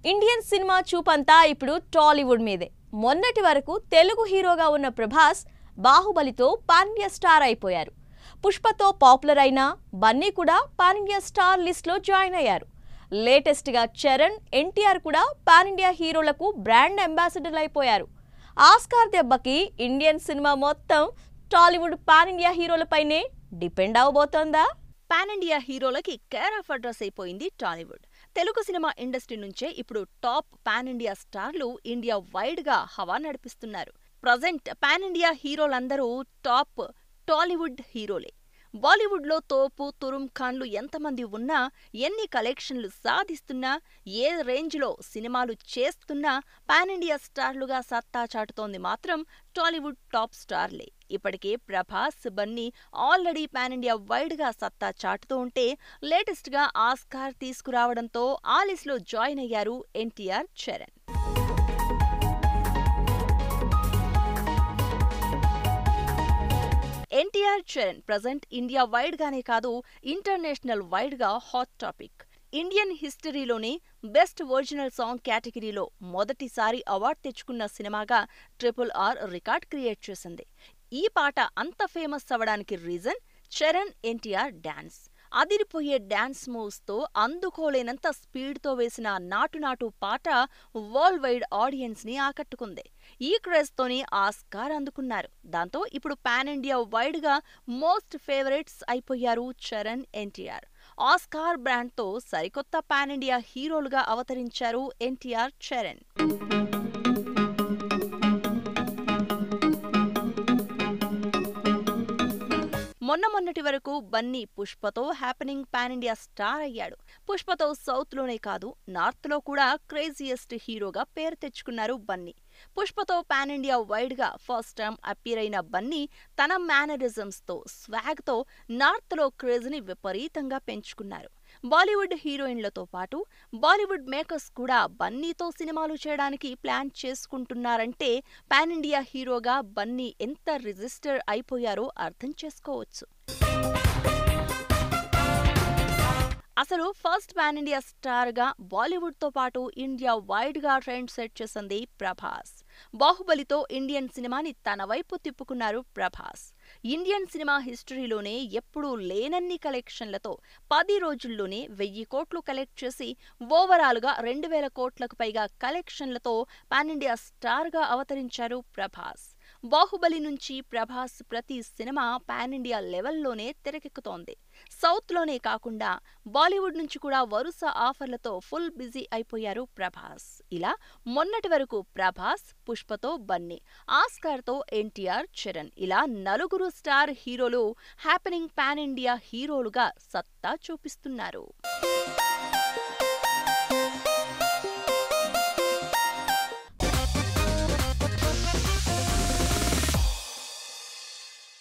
Indian cinema చూపంతా ఇప్పుడు టాలీవుడ్ మీదే మొన్నటి వరకు తెలుగు హీరోగా ఉన్న ప్రభాస్ బాహుబలితో పాన్ ఇండియా స్టార్ అయిపోయారు పుష్పతో పాపులర్ అయిన బన్నీ కూడా పాన్ ఇండియా స్టార్ లిస్ట్లో జాయిన్ అయ్యారు లేటెస్ట్గా చరణ్ ఎన్టీఆర్ కూడా పాన్ ఇండియా హీరోలకు బ్రాండ్ అంబాసిడర్లు అయిపోయారు ఆస్కార్ దెబ్బకి ఇండియన్ సినిమా మొత్తం టాలీవుడ్ పాన్ ఇండియా హీరోలపైనే డిపెండ్ అవబోతోందా పాన్ ఇండియా హీరోలకి కేర్ ఆఫ్ అడ్రస్ అయిపోయింది టాలీవుడ్ తెలుగు సినిమా ఇండస్ట్రీ నుంచే ఇప్పుడు టాప్ పాన్ ఇండియా స్టార్లు ఇండియా వైడ్ గా హవా నడిపిస్తున్నారు ప్రజెంట్ పాన్ ఇండియా హీరోలందరూ టాప్ టాలీవుడ్ హీరోలే బాలీవుడ్ లో తోపు తురుం ఖాన్లు ఎంతమంది ఉన్నా ఎన్ని కలెక్షన్లు సాధిస్తున్నా ఏ రేంజ్ లో సినిమాలు చేస్తున్నా పాన్ ఇండియా స్టార్లుగా సత్తా చాటుతోంది మాత్రం టాలీవుడ్ టాప్ స్టార్లే ఇప్పటికే Prabhas Bunny already pan India wide గా సత్తా చాటుతూ ఉంటే లేటెస్ట్ గా ఆస్కార్ తీసుకురావడంతో ఆ లిస్ట్ లో జాయిన్ అయ్యారు NTR Charan NTR Charan present India wide గానే కాదు ఇంటర్నేషనల్ వైడ్ గా హాట్ టాపిక్ ఇండియన్ హిస్టరీలోనే బెస్ట్ ఒరిజినల్ సాంగ్ కేటగిరీలో మొదటిసారి అవార్డు తెచ్చుకున్న సినిమాగా ట్రిపుల్ ఆర్ రికార్డ్ క్రియేట్ చేసింది ఈ పాట అంత ఫేమస్ అవ్వడానికి రీజన్ చరణ్ ఎన్టీఆర్ డాన్స్ అదిరిపోయే డాన్స్ మూవ్స్ తో అందుకోలేనంత స్పీడ్ తో వేసిన నాటు నాటు పాట వరల్డ్ వైడ్ ఆడియన్స్ ని ఆకట్టుకుంది ఈ క్రేజ్ తోనే ఆస్కార్ అందుకున్నారు దాంతో ఇప్పుడు పాన్ ఇండియా వైడ్ గా మోస్ట్ ఫేవరెట్స్ అయిపోయారు చరణ్ ఎన్టీఆర్ ఆస్కార్ బ్రాండ్ తో సరికొత్త పాన్ ఇండియా హీరోలుగా అవతరించారు ఎన్టీఆర్ చరణ్ మొన్న మొన్నటి వరకు బన్నీ పుష్పతో హ్యాపెనింగ్ పాన్ ఇండియా స్టార్ అయ్యాడు పుష్పతో సౌత్ లోనే కాదు నార్త్ లో కూడా క్రేజియస్ట్ హీరోగా పేరు తెచ్చుకున్నారు బన్నీ పుష్పతో పాన్ ఇండియా వైడ్ గా ఫస్ట్ టైం అపీర్ అయిన బన్నీ తన మేనరిజమ్స్ తో స్వాగ్ తో నార్త్ లో క్రేజ్ ని విపరీతంగా పెంచుకున్నారు బాలీవుడ్ హీరోయిన్లతో పాటు బాలీవుడ్ మేకర్స్ కూడా బన్నీతో సినిమాలు చేయడానికి ప్లాన్ చేసుకుంటున్నారంటే పాన్ ఇండియా హీరోగా బన్నీ ఎంత రిజిస్టర్ అయిపోయారో అర్థం చేసుకోవచ్చు అసలు ఫస్ట్ పాన్ ఇండియా స్టార్ గా బాలీవుడ్ తో పాటు ఇండియా వైడ్ గా ట్రెండ్ సెట్ చేసింది ప్రభాస్ బాహుబలితో ఇండియన్ సినిమాని తన వైపు తిప్పుకున్నారు ప్రభాస్ ఇండియన్ సినిమా హిస్టరీలోనే ఎప్పుడూ లేనన్ని కలెక్షన్లతో పది రోజుల్లోనే వెయ్యి కోట్లు కలెక్ట్ చేసి ఓవరాల్ గా రెండు వేల కోట్లకు పైగా కలెక్షన్లతో పాన్ ఇండియా స్టార్ గా అవతరించారు ప్రభాస్ బాహుబలి నుంచి ప్రభాస్ ప్రతి సినిమా పాన్ ఇండియా లెవెల్లోనే తెరకెక్కుతోంది సౌత్ లోనే కాకుండా బాలీవుడ్ నుంచి కూడా వరుస ఆఫర్లతో ఫుల్ బిజీ అయిపోయారు ప్రభాస్ ఇలా మొన్నటి వరకు ప్రభాస్ పుష్పతో బన్నీ ఆస్కార్తో ఎన్టీఆర్ చరణ్ ఇలా నలుగురు స్టార్ హీరోలు హ్యాపెనింగ్ పాన్ ఇండియా హీరోలుగా సత్తా చూపిస్తున్నారు